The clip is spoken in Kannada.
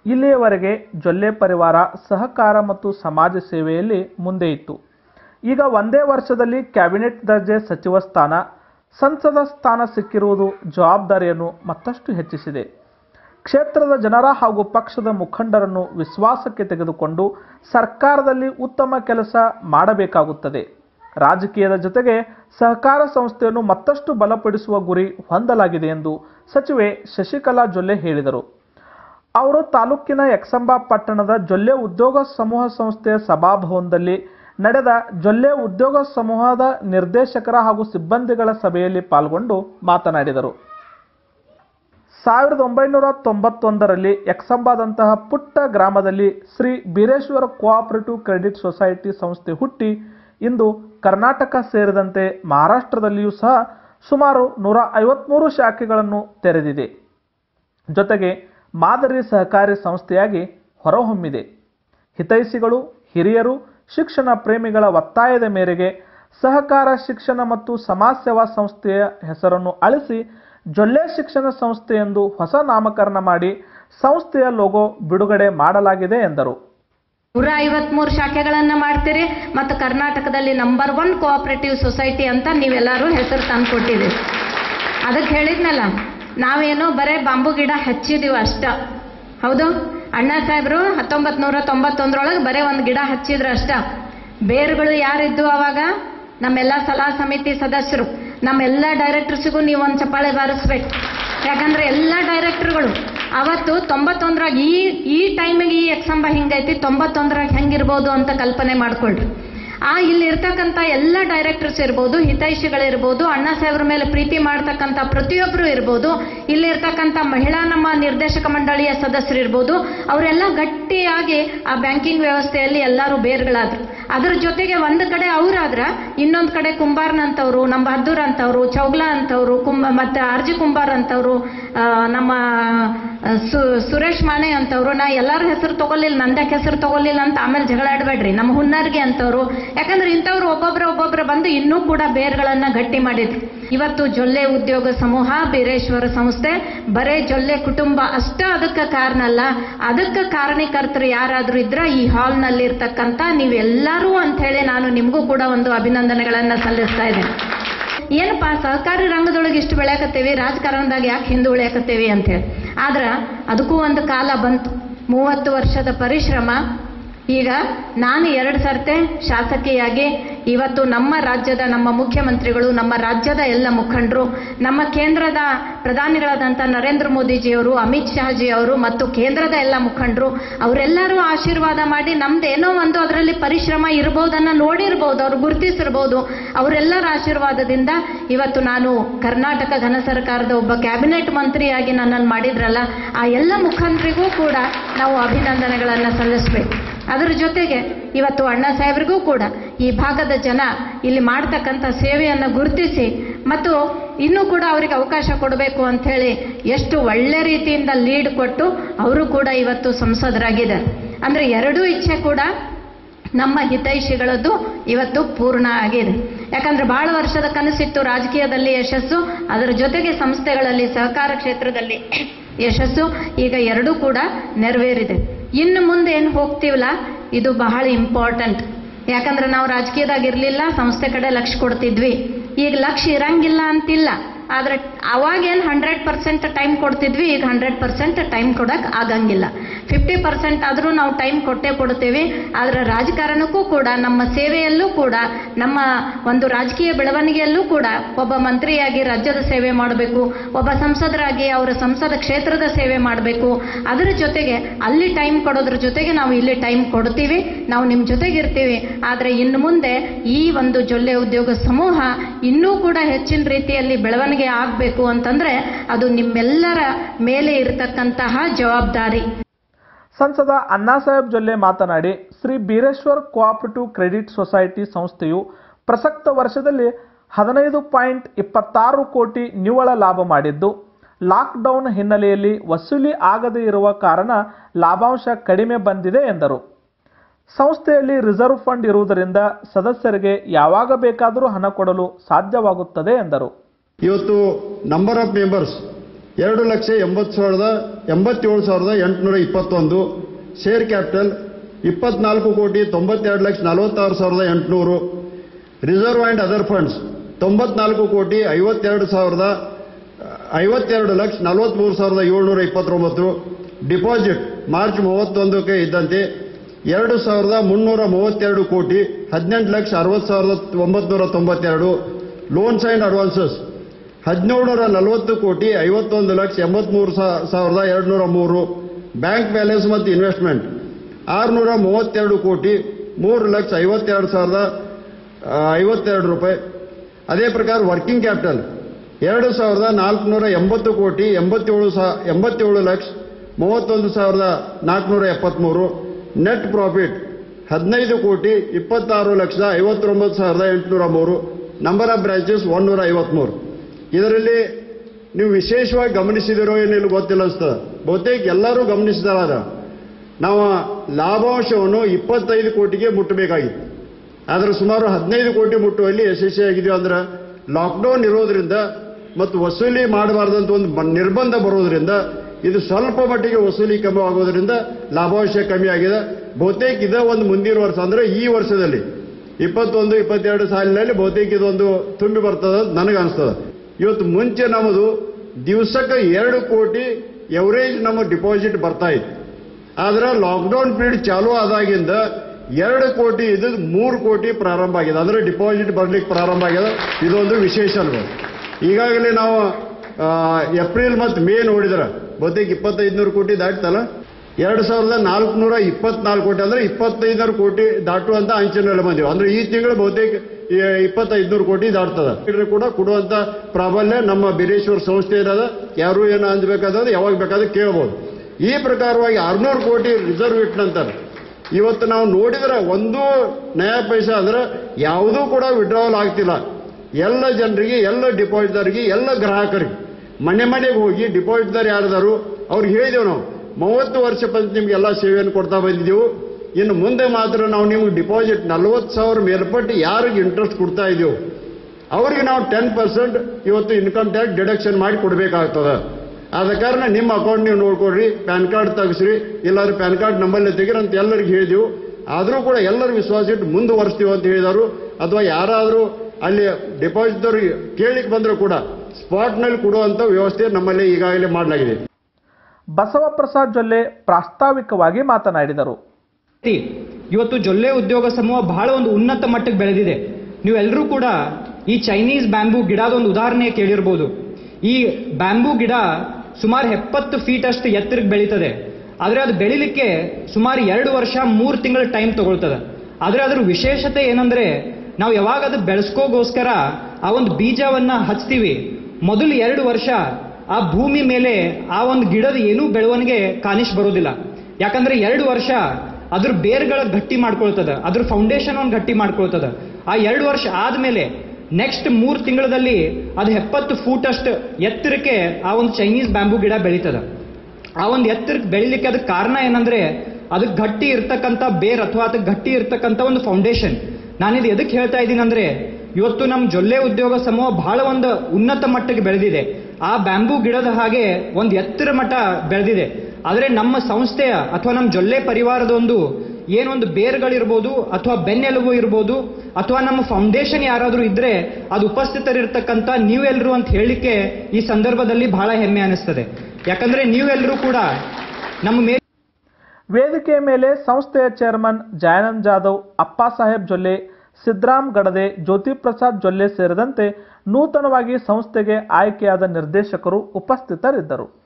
ಇಲ್ಲಿಯವರೆಗೆ ಜೊಲ್ಲೆ ಪರಿವಾರ ಸಹಕಾರ ಮತ್ತು ಸಮಾಜ ಸೇವೆಯಲ್ಲಿ ಮುಂದೆ ಇತ್ತು ಈಗ ಒಂದೇ ವರ್ಷದಲ್ಲಿ ಕ್ಯಾಬಿನೆಟ್ ದರ್ಜೆ ಸಚಿವ ಸ್ಥಾನ ಸಂಸದ ಸ್ಥಾನ ಸಿಕ್ಕಿರುವುದು ಜವಾಬ್ದಾರಿಯನ್ನು ಮತ್ತಷ್ಟು ಹೆಚ್ಚಿಸಿದೆ ಕ್ಷೇತ್ರದ ಜನರ ಹಾಗೂ ಪಕ್ಷದ ಮುಖಂಡರನ್ನು ವಿಶ್ವಾಸಕ್ಕೆ ತೆಗೆದುಕೊಂಡು ಸರ್ಕಾರದಲ್ಲಿ ಉತ್ತಮ ಕೆಲಸ ಮಾಡಬೇಕಾಗುತ್ತದೆ ರಾಜಕೀಯದ ಜೊತೆಗೆ ಸಹಕಾರ ಸಂಸ್ಥೆಯನ್ನು ಮತ್ತಷ್ಟು ಬಲಪಡಿಸುವ ಗುರಿ ಹೊಂದಲಾಗಿದೆ ಎಂದು ಸಚಿವೆ ಶಶಿಕಲಾ ಜೊಲ್ಲೆ ಹೇಳಿದರು ಅವರು ತಾಲೂಕಿನ ಯಕ್ಷಂಬ ಪಟ್ಟಣದ ಜೊಲ್ಲೆ ಉದ್ಯೋಗ ಸಮೂಹ ಸಂಸ್ಥೆಯ ಸಭಾಭವನದಲ್ಲಿ ನಡೆದ ಜೊಲ್ಲೆ ಉದ್ಯೋಗ ಸಮೂಹದ ನಿರ್ದೇಶಕರ ಹಾಗೂ ಸಿಬ್ಬಂದಿಗಳ ಸಭೆಯಲ್ಲಿ ಪಾಲ್ಗೊಂಡು ಮಾತನಾಡಿದರು ಸಾವಿರದ ಒಂಬೈನೂರ ತೊಂಬತ್ತೊಂದರಲ್ಲಿ ಯಕ್ಷಂಬಾದಂತಹ ಪುಟ್ಟ ಗ್ರಾಮದಲ್ಲಿ Shri Bireshwara cooperative credit society ಸಂಸ್ಥೆ ಹುಟ್ಟಿ ಇಂದು ಕರ್ನಾಟಕ ಸೇರಿದಂತೆ ಮಹಾರಾಷ್ಟ್ರದಲ್ಲಿಯೂ ಸಹ ಸುಮಾರು ನೂರ ಐವತ್ತ್ಮೂರು ಶಾಖೆಗಳನ್ನು ತೆರೆದಿದೆ ಜೊತೆಗೆ ಮಾದರಿ ಸಹಕಾರಿ ಸಂಸ್ಥೆಯಾಗಿ ಹೊರಹೊಮ್ಮಿದೆ ಹಿತೈಷಿಗಳು ಹಿರಿಯರು ಶಿಕ್ಷಣ ಪ್ರೇಮಿಗಳ ಒತ್ತಾಯದ ಮೇರೆಗೆ ಸಹಕಾರ ಶಿಕ್ಷಣ ಮತ್ತು ಸಮಾಜ ಸೇವಾ ಸಂಸ್ಥೆಯ ಹೆಸರನ್ನು ಅಳಿಸಿ ಜೊಲ್ಲೆ ಶಿಕ್ಷಣ ಸಂಸ್ಥೆ ಎಂದು ಹೊಸ ನಾಮಕರಣ ಮಾಡಿ ಸಂಸ್ಥೆಯ ಲೋಗೋ ಬಿಡುಗಡೆ ಮಾಡಲಾಗಿದೆ ಎಂದರು ನೂರ ಐವತ್ಮೂರು ಶಾಖೆಗಳನ್ನ ಮಾಡ್ತೀರಿ ಮತ್ತು ಕರ್ನಾಟಕದಲ್ಲಿ ನಂಬರ್ ಒನ್ ಕೋಆಪರೇಟಿವ್ ಸೊಸೈಟಿ ಅಂತ ನೀವೆಲ್ಲರೂ ಹೆಸರು ತಂದು ಕೊಟ್ಟಿದ್ದೀರಿ ಅದಕ್ಕೆ ಹೇಳಿದ್ನಲ್ಲ ನಾವೇನೋ ಬರೇ ಬಾಂಬು ಗಿಡ ಹಚ್ಚಿದೀವಿ ಅಷ್ಟ ಹೌದು ಅಣ್ಣ ಸಾಹೇಬರು ಹತ್ತೊಂಬತ್ತು ನೂರ ತೊಂಬತ್ತೊಂದರೊಳಗೆ ಬರೇ ಒಂದು ಗಿಡ ಹಚ್ಚಿದ್ರು ಅಷ್ಟ ಬೇರುಗಳು ಯಾರಿದ್ದು ಅವಾಗ ನಮ್ಮೆಲ್ಲ ಸಲಹಾ ಸಮಿತಿ ಸದಸ್ಯರು ನಮ್ಮೆಲ್ಲ ಡೈರೆಕ್ಟರ್ಸಿಗೂ ನೀವು ಒಂದು ಚಪ್ಪಾಳೆ ಬಾರಿಸ್ಬೇಕು ಯಾಕಂದ್ರೆ ಎಲ್ಲ ಡೈರೆಕ್ಟರ್ಗಳು ಅವತ್ತು ತೊಂಬತ್ತೊಂದರಾಗ ಈ ಈ ಟೈಮಿಗೆ ಈ ಎಕ್ಸಾಂಬ ಹಿಂಗೈತಿ ತೊಂಬತ್ತೊಂದರಾಗ ಹೆಂಗಿರ್ಬೋದು ಅಂತ ಕಲ್ಪನೆ ಮಾಡ್ಕೊಳ್ರಿ ಆ ಇಲ್ಲಿ ಇರ್ತಕ್ಕಂಥ ಎಲ್ಲ ಡೈರೆಕ್ಟರ್ಸ್ ಇರ್ಬೋದು ಹಿತೈಷಿಗಳಿರ್ಬೋದು ಅಣ್ಣ ಸಾಹೇಬ್ರ ಮೇಲೆ ಪ್ರೀತಿ ಮಾಡ್ತಕ್ಕಂಥ ಪ್ರತಿಯೊಬ್ಬರು ಇರ್ಬೋದು ಇಲ್ಲಿ ಇರ್ತಕ್ಕಂಥ ಮಹಿಳಾ ನಮ್ಮ ನಿರ್ದೇಶಕ ಮಂಡಳಿಯ ಸದಸ್ಯರು ಇರ್ಬೋದು ಅವರೆಲ್ಲ ಗಟ್ಟಿಯಾಗಿ ಆ ಬ್ಯಾಂಕಿಂಗ್ ವ್ಯವಸ್ಥೆಯಲ್ಲಿ ಎಲ್ಲರೂ ಬೇರ್ಗಳಾದ್ರು ಅದ್ರ ಜೊತೆಗೆ ಒಂದು ಕಡೆ ಅವರಾದ್ರ ಇನ್ನೊಂದು ಕಡೆ ಕುಂಬಾರ್ನಂತವ್ರು ನಮ್ಮ ಬಹದ್ದೂರ್ ಅಂತವ್ರು ಚೌಗ್ಲಾ ಅಂತವ್ರು ಕುಂಬ ಮತ್ತೆ ಆರ್ ಜಿ ಕುಂಬಾರ್ ಅಂತವ್ರು ಆ, ನಮ್ಮ ಆ, ಸು ಸುರೇಶ್ ಮಾನೆ ಅಂತವ್ರು ನಾ ಎಲ್ಲರ ಹೆಸರು ತಗೊಳ್ಳಿಲ್ಲ ನಂದ್ಯಾಕೆ ಹೆಸರು ತಗೊಳ್ಳಿಲ್ಲ ಅಂತ ಆಮೇಲೆ ಜಗಳ ಆಡ್ಬೇಡ್ರಿ ನಮ್ಮ ಹುನ್ನಾರ್ಗೆ ಅಂತವ್ರು ಯಾಕಂದ್ರೆ ಇಂಥವ್ರು ಒಬ್ಬೊಬ್ರ ಒಬ್ಬೊಬ್ರ ಬಂದು ಇನ್ನೂ ಕೂಡ ಬೇರ್ಗಳನ್ನ ಗಟ್ಟಿ ಮಾಡಿದ್ರು ಇವತ್ತು ಜೊಲ್ಲೆ ಉದ್ಯೋಗ ಸಮೂಹ ಬೀರೇಶ್ವರ ಸಂಸ್ಥೆ ಬರೇ ಜೊಲ್ಲೆ ಕುಟುಂಬ ಅಷ್ಟ ಅದಕ್ಕೆ ಕಾರಣ ಅಲ್ಲ ಅದಕ್ಕೆ ಕಾರಣೀಕರ್ತರು ಯಾರಾದ್ರೂ ಇದ್ರ ಈ ಹಾಲ್ನಲ್ಲಿ ಇರ್ತಕ್ಕಂಥ ನೀವೆಲ್ಲರೂ ಅಂತ ಹೇಳಿ ನಾನು ನಿಮಗೂ ಕೂಡ ಒಂದು ಅಭಿನಂದನೆಗಳನ್ನ ಸಲ್ಲಿಸ್ತಾ ಇದ್ದೇನೆ ಏನಪ್ಪ ಸಹಕಾರಿ ರಂಗದೊಳಗೆ ಇಷ್ಟು ಬೆಳೆಯಕತ್ತೇವಿ ರಾಜಕಾರಣದಾಗ ಯಾಕೆ ಹಿಂದೆ ಉಳಿಯಕತ್ತೇವಿ ಅಂತೇಳಿ ಆದ್ರೆ ಅದಕ್ಕೂ ಒಂದು ಕಾಲ ಬಂತು ಮೂವತ್ತು ವರ್ಷದ ಪರಿಶ್ರಮ ಈಗ ನಾನು ಎರಡು ಸರ್ತೆ ಶಾಸಕಿಯಾಗಿ ಇವತ್ತು ನಮ್ಮ ರಾಜ್ಯದ ನಮ್ಮ ಮುಖ್ಯಮಂತ್ರಿಗಳು ನಮ್ಮ ರಾಜ್ಯದ ಎಲ್ಲ ಮುಖಂಡರು ನಮ್ಮ ಕೇಂದ್ರದ ಪ್ರಧಾನಿಗಳಾದಂಥ ನರೇಂದ್ರ ಮೋದಿಜಿಯವರು ಅಮಿತ್ ಶಾಜಿ ಅವರು ಮತ್ತು ಕೇಂದ್ರದ ಎಲ್ಲ ಮುಖಂಡರು ಅವರೆಲ್ಲರೂ ಆಶೀರ್ವಾದ ಮಾಡಿ ನಮ್ದೇನೋ ಒಂದು ಅದರಲ್ಲಿ ಪರಿಶ್ರಮ ಇರ್ಬೋದನ್ನ ನೋಡಿರ್ಬೋದು ಅವ್ರು ಗುರುತಿಸಿರ್ಬೋದು ಅವರೆಲ್ಲರ ಆಶೀರ್ವಾದದಿಂದ ಇವತ್ತು ನಾನು ಕರ್ನಾಟಕ ಘನ ಸರ್ಕಾರದ ಒಬ್ಬ ಕ್ಯಾಬಿನೆಟ್ ಮಂತ್ರಿಯಾಗಿ ನನ್ನನ್ನು ಮಾಡಿದ್ರಲ್ಲ ಆ ಎಲ್ಲ ಮುಖಂಡರಿಗೂ ಕೂಡ ನಾವು ಅಭಿನಂದನೆಗಳನ್ನು ಸಲ್ಲಿಸಬೇಕು ಅದರ ಜೊತೆಗೆ ಇವತ್ತು ಅಣ್ಣ ಸಾಹೇಬ್ರಿಗೂ ಕೂಡ ಈ ಭಾಗದ ಜನ ಇಲ್ಲಿ ಮಾಡ್ತಕ್ಕಂಥ ಸೇವೆಯನ್ನು ಗುರುತಿಸಿ ಮತ್ತು ಇನ್ನೂ ಕೂಡ ಅವರಿಗೆ ಅವಕಾಶ ಕೊಡಬೇಕು ಅಂಥೇಳಿ ಎಷ್ಟು ಒಳ್ಳೆ ರೀತಿಯಿಂದ ಲೀಡ್ ಕೊಟ್ಟು ಅವರು ಕೂಡ ಇವತ್ತು ಸಂಸದರಾಗಿದ್ದಾರೆ ಅಂದರೆ ಎರಡೂ ಇಚ್ಛೆ ಕೂಡ ನಮ್ಮ ಹಿತೈಷಿಗಳದ್ದು ಇವತ್ತು ಪೂರ್ಣ ಆಗಿದೆ ಯಾಕಂದ್ರೆ ಬಹಳ ವರ್ಷದ ಕನಸಿತ್ತು ರಾಜಕೀಯದಲ್ಲಿ ಯಶಸ್ಸು ಅದರ ಜೊತೆಗೆ ಸಂಸ್ಥೆಗಳಲ್ಲಿ ಸಹಕಾರ ಕ್ಷೇತ್ರದಲ್ಲಿ ಯಶಸ್ಸು ಈಗ ಎರಡೂ ಕೂಡ ನೆರವೇರಿದೆ ಇನ್ನು ಮುಂದೆ ಏನು ಹೋಗ್ತೀವಲ್ಲ ಇದು ಬಹಳ ಇಂಪಾರ್ಟೆಂಟ್ ಯಾಕಂದ್ರೆ ನಾವು ರಾಜಕೀಯದಾಗ ಇರಲಿಲ್ಲ ಸಂಸ್ಥೆ ಕಡೆ ಲಕ್ಷ್ಯ ಕೊಡ್ತಿದ್ವಿ ಈಗ ಲಕ್ಷ್ಯ ಇರಂಗಿಲ್ಲ ಅಂತಿಲ್ಲ ಆದ್ರೆ ಅವಾಗೇನು ಹಂಡ್ರೆಡ್ ಪರ್ಸೆಂಟ್ ಟೈಮ್ ಕೊಡ್ತಿದ್ವಿ ಈಗ ಹಂಡ್ರೆಡ್ ಪರ್ಸೆಂಟ್ ಟೈಮ್ ಕೊಡಕ್ ಆಗಂಗಿಲ್ಲ ಫಿಫ್ಟಿ ಪರ್ಸೆಂಟ್ ಆದರೂ ನಾವು ಟೈಮ್ ಕೊಟ್ಟೇ ಕೊಡ್ತೇವೆ ಆದರೆ ರಾಜಕಾರಣಕ್ಕೂ ಕೂಡ ನಮ್ಮ ಸೇವೆಯಲ್ಲೂ ಕೂಡ ನಮ್ಮ ಒಂದು ರಾಜಕೀಯ ಬೆಳವಣಿಗೆಯಲ್ಲೂ ಕೂಡ ಒಬ್ಬ ಮಂತ್ರಿಯಾಗಿ ರಾಜ್ಯದ ಸೇವೆ ಮಾಡಬೇಕು ಒಬ್ಬ ಸಂಸದರಾಗಿ ಅವರ ಸಂಸದ ಕ್ಷೇತ್ರದ ಸೇವೆ ಮಾಡಬೇಕು ಅದರ ಜೊತೆಗೆ ಅಲ್ಲಿ ಟೈಮ್ ಕೊಡೋದ್ರ ಜೊತೆಗೆ ನಾವು ಇಲ್ಲಿ ಟೈಮ್ ಕೊಡ್ತೀವಿ ನಾವು ನಿಮ್ಮ ಜೊತೆಗಿರ್ತೀವಿ ಆದರೆ ಇನ್ನು ಮುಂದೆ ಈ ಒಂದು ಜೊಲ್ಲೆ ಉದ್ಯೋಗ ಸಮೂಹ ಇನ್ನೂ ಕೂಡ ಹೆಚ್ಚಿನ ರೀತಿಯಲ್ಲಿ ಬೆಳವಣಿಗೆ ಆಗಬೇಕು ಅಂತಂದ್ರೆ ಅದು ನಿಮ್ಮೆಲ್ಲರ ಮೇಲೆ ಇರತಕ್ಕಂತಹ ಜವಾಬ್ದಾರಿ ಸಂಸದ ಅಣ್ಣಾಸಾಹೇಬ್ ಜೊಲ್ಲೆ ಮಾತನಾಡಿ Shri Bireshwar cooperative credit society ಸಂಸ್ಥೆಯು ಪ್ರಸಕ್ತ ವರ್ಷದಲ್ಲಿ ಹದಿನೈದು ಪಾಯಿಂಟ್ ಇಪ್ಪತ್ತಾರು ಕೋಟಿ ನಿವ್ವಳ ಲಾಭ ಮಾಡಿದ್ದು ಲಾಕ್ಡೌನ್ ಹಿನ್ನೆಲೆಯಲ್ಲಿ ವಸೂಲಿ ಆಗದೇ ಇರುವ ಕಾರಣ ಲಾಭಾಂಶ ಕಡಿಮೆ ಬಂದಿದೆ ಎಂದರು ಸಂಸ್ಥೆಯಲ್ಲಿ ರಿಸರ್ವ್ ಫಂಡ್ ಇರುವುದರಿಂದ ಸದಸ್ಯರಿಗೆ ಯಾವಾಗ ಬೇಕಾದರೂ ಹಣ ಕೊಡಲು ಸಾಧ್ಯವಾಗುತ್ತದೆ ಎಂದರು ಇವತ್ತು ನಂಬರ್ ಆಫ್ ಮೆಂಬರ್ಸ್ ಎರಡು ಲಕ್ಷ ಎಂಬತ್ತು ಸಾವಿರದ ಎಂಬತ್ತೇಳು ಸಾವಿರದ ಎಂಟುನೂರ ಇಪ್ಪತ್ತೊಂದು ಶೇರ್ ಕ್ಯಾಪಿಟಲ್ ಇಪ್ಪತ್ನಾಲ್ಕು ಕೋಟಿ ತೊಂಬತ್ತೆರಡು ಲಕ್ಷ ನಲವತ್ತಾರು ಸಾವಿರದ ಎಂಟುನೂರು ರಿಸರ್ವ್ ಆ್ಯಂಡ್ ಅದರ್ ಫಂಡ್ಸ್ ತೊಂಬತ್ನಾಲ್ಕು ಕೋಟಿ ಐವತ್ತೆರಡು ಸಾವಿರದ ಐವತ್ತೆರಡು ಲಕ್ಷ ನಲವತ್ತ್ಮೂರು ಸಾವಿರದ ಏಳ್ನೂರ ಇಪ್ಪತ್ತೊಂಬತ್ತು ಡಿಪಾಸಿಟ್ ಮಾರ್ಚ್ ಮೂವತ್ತೊಂದಕ್ಕೆ ಇದ್ದಂತೆ ಎರಡು ಸಾವಿರದ ಮುನ್ನೂರ ಮೂವತ್ತೆರಡು ಕೋಟಿ ಹದಿನೆಂಟು ಲಕ್ಷ ಅರವತ್ತು ಸಾವಿರದ ಒಂಬತ್ನೂರ ತೊಂಬತ್ತೆರಡು ಲೋನ್ಸ್ ಆ್ಯಂಡ್ ಅಡ್ವಾನ್ಸಸ್ ಹದಿನೇಳುನೂರ ನಲವತ್ತು ಕೋಟಿ ಐವತ್ತೊಂದು ಲಕ್ಷ ಎಂಬತ್ಮೂರು ಸಾವಿರದ ಎರಡುನೂರ ಮೂರು ಬ್ಯಾಂಕ್ ಬ್ಯಾಲೆನ್ಸ್ ಮತ್ತು ಇನ್ವೆಸ್ಟ್ಮೆಂಟ್ ಆರುನೂರ ಮೂವತ್ತೆರಡು ಕೋಟಿ ಮೂರು ಲಕ್ಷ ಐವತ್ತೆರಡು ಸಾವಿರದ ಆ, ಐವತ್ತೆರಡು ರೂಪಾಯಿ ಅದೇ ಪ್ರಕಾರ ವರ್ಕಿಂಗ್ ಕ್ಯಾಪಿಟಲ್ ಎರಡು ಸಾವಿರದ ನಾಲ್ಕುನೂರ ಎಂಬತ್ತು ಕೋಟಿ ಎಂಬತ್ತೇಳು ಸಾ ಎಂಬತ್ತೇಳು ಲಕ್ಷ ಮೂವತ್ತೊಂದು ಸಾವಿರದ ನಾಲ್ಕುನೂರ ಎಪ್ಪತ್ತ್ಮೂರು ನೆಟ್ ಪ್ರಾಫಿಟ್ ಹದಿನೈದು ಕೋಟಿ ಇಪ್ಪತ್ತಾರು ಲಕ್ಷ ಐವತ್ತೊಂಬತ್ತು ಸಾವಿರದ ಎಂಟುನೂರ ಮೂರು ನಂಬರ್ ಆಫ್ ಬ್ರಾಂಚಸ್ ಒನ್ನೂರ ಐವತ್ತ್ಮೂರು ಇದರಲ್ಲಿ ನೀವು ವಿಶೇಷವಾಗಿ ಗಮನಿಸಿದಿರೋ ಏನಿಲ್ಲ ಗೊತ್ತಿಲ್ಲ ಅನ್ಸ್ತದೆ ಬಹುತೇಕ ಎಲ್ಲರೂ ಗಮನಿಸಿದಾರ ನಾವು ಲಾಭಾಂಶವನ್ನು ಇಪ್ಪತ್ತೈದು ಕೋಟಿಗೆ ಮುಟ್ಟಬೇಕಾಗಿತ್ತು ಆದರೆ ಸುಮಾರು ಹದಿನೈದು ಕೋಟಿ ಮುಟ್ಟುವಲ್ಲಿ ಯಶಸ್ವಿಯಾಗಿದೆಯೋ ಅಂದ್ರೆ ಲಾಕ್ಡೌನ್ ಇರೋದ್ರಿಂದ ಮತ್ತು ವಸೂಲಿ ಮಾಡಬಾರ್ದಂತ ಒಂದು ಬ- ನಿರ್ಬಂಧ ಬರೋದ್ರಿಂದ ಇದು ಸ್ವಲ್ಪ ಮಟ್ಟಿಗೆ ವಸೂಲಿ ಕಮ್ಮಿ ಆಗೋದ್ರಿಂದ ಲಾಭಾಂಶ ಕಮ್ಮಿ ಆಗಿದೆ ಬಹುತೇಕ ಇದೇ ಒಂದು ಮುಂದಿನ ವರ್ಷ ಅಂದ್ರೆ ಈ ವರ್ಷದಲ್ಲಿ ಇಪ್ಪತ್ತೊಂದು ಇಪ್ಪತ್ತೆರಡು ಸಾಲಿನಲ್ಲಿ ಬಹುತೇಕ ಇದೊಂದು ತುಂಬಿ ಬರ್ತದೆ ಅಂತ ನನಗೆ ಅನಿಸ್ತದೆ ಇವತ್ತು ಮುಂಚೆ ನಮ್ಮದು ದಿವಸಕ್ಕೆ ಎರಡು ಕೋಟಿ ಎವರೇಜ್ ನಮ್ಮ ಡಿಪಾಸಿಟ್ ಬರ್ತಾ ಇತ್ತು ಆದ್ರೆ ಲಾಕ್ಡೌನ್ ಪೀರಿಯಡ್ ಚಾಲೂ ಆದಾಗಿಂದ ಎರಡು ಕೋಟಿ ಇದು ಮೂರು ಕೋಟಿ ಪ್ರಾರಂಭ ಆಗಿದೆ ಅಂದ್ರೆ ಡಿಪಾಸಿಟ್ ಬರ್ಲಿಕ್ಕೆ ಪ್ರಾರಂಭ ಆಗಿದೆ ಇದೊಂದು ವಿಶೇಷ ಅಲ್ವ ಈಗಾಗಲೇ ನಾವು ಆ, ಏಪ್ರಿಲ್ ಮತ್ತು ಮೇ ನೋಡಿದ್ರೆ ಬಹುತೇಕ ಇಪ್ಪತ್ತೈದುನೂರು ಕೋಟಿ ದಾಟ್ತಲ್ಲ ಎರಡು ಸಾವಿರದ ನಾಲ್ಕುನೂರ ಇಪ್ಪತ್ನಾಲ್ಕು ಕೋಟಿ ಅಂದ್ರೆ ಇಪ್ಪತ್ತೈದುನೂರು ಕೋಟಿ ದಾಟುವಂತ ಅಂಚನೆಯಲ್ಲಿ ಬಂದಿವೆ ಅಂದ್ರೆ ಈ ತಿಂಗಳು ಬಹುತೇಕ ಇಪ್ಪತ್ತೈದುನೂರು ಕೋಟಿ ದಾಟ್ತದ ಇದ್ರ ಕೂಡ ಕೊಡುವಂತ ಪ್ರಾಬಲ್ಯ ನಮ್ಮ ಬೀರೇಶ್ವರ ಸಂಸ್ಥೆ ಇರೋದ ಯಾರು ಏನು ಅಂದ್ಬೇಕಾದ್ರೆ ಯಾವಾಗ ಬೇಕಾದ್ರೆ ಕೇಳಬಹುದು ಈ ಪ್ರಕಾರವಾಗಿ ಆರ್ನೂರು ಕೋಟಿ ರಿಸರ್ವ್ ಇಟ್ಟಂತಾರೆ ಇವತ್ತು ನಾವು ನೋಡಿದ್ರೆ ಒಂದು ನಯಾ ಪೈಸಾ ಅಂದ್ರೆ ಯಾವುದೂ ಕೂಡ ವಿಡ್ರಾವಲ್ ಆಗ್ತಿಲ್ಲ ಎಲ್ಲ ಜನರಿಗೆ ಎಲ್ಲ ಡಿಪಾಸಿಟ್ದಾರಿಗೆ ಎಲ್ಲ ಗ್ರಾಹಕರಿಗೆ ಮನೆ ಮನೆಗೆ ಹೋಗಿ ಡಿಪಾಸಿಟ್ದಾರ್ ಯಾರದಾರು ಅವ್ರಿಗೆ ಹೇಳಿದೆವು ನಾವು ಮೂವತ್ತು ವರ್ಷ ಪಂಚ ನಿಮ್ಗೆ ಎಲ್ಲ ಸೇವೆಯನ್ನು ಕೊಡ್ತಾ ಬಂದಿದ್ದೆವು ಇನ್ನು ಮುಂದೆ ಮಾತ್ರ ನಾವು ನಿಮ್ಗೆ ಡಿಪಾಸಿಟ್ ನಲ್ವತ್ತು ಸಾವಿರ ಮೇಲ್ಪಟ್ಟು ಯಾರಿಗೆ ಇಂಟ್ರೆಸ್ಟ್ ಕೊಡ್ತಾ ಇದೆವು ಅವ್ರಿಗೆ ನಾವು ಟೆನ್ ಪರ್ಸೆಂಟ್ ಇವತ್ತು ಇನ್ಕಮ್ ಟ್ಯಾಕ್ಸ್ ಡಿಡಕ್ಷನ್ ಮಾಡಿ ಕೊಡಬೇಕಾಗ್ತದೆ ಆದ ಕಾರಣ ನಿಮ್ಮ ಅಕೌಂಟ್ ನೀವು ನೋಡ್ಕೊಡ್ರಿ ಪ್ಯಾನ್ ಕಾರ್ಡ್ ತೆಗಿಸ್ರಿ ಇಲ್ಲಾಂದ್ರೆ ಪ್ಯಾನ್ ಕಾರ್ಡ್ ನಂಬಲ್ಲಿ ತೆಗೀರಿ ಅಂತ ಎಲ್ಲರಿಗೆ ಹೇಳಿದೆವು ಆದರೂ ಕೂಡ ಎಲ್ಲರೂ ವಿಶ್ವಾಸ ಇಟ್ಟು ಮುಂದುವರಿಸ್ತೀವಿ ಅಂತ ಹೇಳಿದರು ಅಥವಾ ಯಾರಾದರೂ ಅಲ್ಲಿ ಡೆಪಾಸಿಟ್ದವ್ರು ಕೇಳಿಕ್ಕೆ ಬಂದರೂ ಕೂಡ ಸ್ಪಾಟ್ನಲ್ಲಿ ಕೊಡುವಂಥ ವ್ಯವಸ್ಥೆ ನಮ್ಮಲ್ಲಿ ಈಗಾಗಲೇ ಮಾಡಲಾಗಿದೆ ಬಸವಪ್ರಸಾದ್ ಜೊಲ್ಲೆ ಪ್ರಾಸ್ತಾವಿಕವಾಗಿ ಮಾತನಾಡಿದರು ರೀತಿ ಇವತ್ತು ಜೊಲ್ಲೆ ಉದ್ಯೋಗ ಸಮೂಹ ಬಹಳ ಒಂದು ಉನ್ನತ ಮಟ್ಟಕ್ಕೆ ಬೆಳೆದಿದೆ ನೀವೆಲ್ಲರೂ ಕೂಡ ಈ ಚೈನೀಸ್ ಬ್ಯಾಂಬೂ ಗಿಡದ ಒಂದು ಉದಾಹರಣೆ ಕೇಳಿರ್ಬೋದು ಈ ಬ್ಯಾಂಬೂ ಗಿಡ ಸುಮಾರು ಎಪ್ಪತ್ತು ಫೀಟ್ ಅಷ್ಟು ಎತ್ತರಕ್ಕೆ ಬೆಳೀತದೆ ಆದರೆ ಅದು ಬೆಳಿಲಿಕ್ಕೆ ಸುಮಾರು ಎರಡು ವರ್ಷ ಮೂರು ತಿಂಗಳ ಟೈಮ್ ತಗೊಳ್ತದೆ ಆದರೆ ಅದರ ವಿಶೇಷತೆ ಏನಂದ್ರೆ ನಾವು ಯಾವಾಗ ಅದು ಬೆಳೆಸ್ಕೋಗೋಸ್ಕರ ಆ ಒಂದು ಬೀಜವನ್ನ ಹಚ್ತೀವಿ ಮೊದಲು ಎರಡು ವರ್ಷ ಆ ಭೂಮಿ ಮೇಲೆ ಆ ಒಂದು ಗಿಡದ ಏನೂ ಬೆಳವಣಿಗೆ ಕಾಣಿಸ್ ಬರೋದಿಲ್ಲ ಯಾಕಂದ್ರೆ ಎರಡು ವರ್ಷ ಅದ್ರ ಬೇರ್ಗಳ ಗಟ್ಟಿ ಮಾಡ್ಕೊಳ್ತದ ಅದ್ರ ಫೌಂಡೇಶನ್ ಒಂದು ಗಟ್ಟಿ ಮಾಡ್ಕೊಳ್ತದ ಆ ಎರಡು ವರ್ಷ ಆದ್ಮೇಲೆ ನೆಕ್ಸ್ಟ್ ಮೂರು ತಿಂಗಳಲ್ಲಿ ಅದು ಎಪ್ಪತ್ತು ಫೂಟ್ ಅಷ್ಟು ಎತ್ತರಕ್ಕೆ ಆ ಒಂದು ಚೈನೀಸ್ ಬ್ಯಾಂಬೂ ಗಿಡ ಬೆಳೀತದ ಆ ಒಂದು ಎತ್ತರಕ್ಕೆ ಬೆಳಿಲಿಕ್ಕೆ ಅದಕ್ಕೆ ಕಾರಣ ಏನಂದ್ರೆ ಅದಕ್ಕೆ ಗಟ್ಟಿ ಇರ್ತಕ್ಕಂಥ ಬೇರ್ ಅಥವಾ ಅದಕ್ಕೆ ಗಟ್ಟಿ ಇರ್ತಕ್ಕಂಥ ಒಂದು ಫೌಂಡೇಶನ್ ನಾನಿದು ಎದಕ್ಕೆ ಹೇಳ್ತಾ ಇದ್ದೀನಿ ಅಂದ್ರೆ ಇವತ್ತು ನಮ್ಮ ಜೊಲ್ಲೆ ಉದ್ಯೋಗ ಸಮೂಹ ಬಹಳ ಒಂದು ಉನ್ನತ ಮಟ್ಟಕ್ಕೆ ಬೆಳೆದಿದೆ ಆ ಬ್ಯಾಂಬೂ ಗಿಡದ ಹಾಗೆ ಒಂದು ಎತ್ತರ ಮಟ್ಟ ಬೆಳೆದಿದೆ ಆದರೆ ನಮ್ಮ ಸಂಸ್ಥೆಯ ಅಥವಾ ನಮ್ಮ ಜೊಲ್ಲೆ ಪರಿವಾರದ ಒಂದು ಏನೊಂದು ಬೇರ್ಗಳಿರ್ಬೋದು ಅಥವಾ ಬೆನ್ನೆಲುಬು ಇರ್ಬೋದು ಅಥವಾ ನಮ್ಮ ಫೌಂಡೇಶನ್ ಯಾರಾದರೂ ಇದ್ರೆ ಅದು ಉಪಸ್ಥಿತರಿರ್ತಕ್ಕಂಥ ನೀವೆಲ್ಲರೂ ಅಂತ ಹೇಳಲಿಕ್ಕೆ ಈ ಸಂದರ್ಭದಲ್ಲಿ ಬಹಳ ಹೆಮ್ಮೆ ಅನಿಸ್ತದೆ ಯಾಕಂದ್ರೆ ನೀವೆಲ್ಲರೂ ಕೂಡ ನಮ್ಮ ಮೇಲೆ ವೇದಿಕೆಯ ಮೇಲೆ ಸಂಸ್ಥೆಯ ಚೇರ್ಮನ್ ಜಯಾನಂದ್ ಜಾಧವ್ ಅಪ್ಪಾಸಾಹೇಬ್ ಜೊಲ್ಲೆ ಸಿದ್ರಾಮ್ ಗಡದೆ ಜ್ಯೋತಿ ಪ್ರಸಾದ್ ಜೊಲ್ಲೆ ಸೇರಿದಂತೆ ನೂತನವಾಗಿ ಸಂಸ್ಥೆಗೆ ಆಯ್ಕೆಯಾದ ನಿರ್ದೇಶಕರು ಉಪಸ್ಥಿತರಿದ್ದರು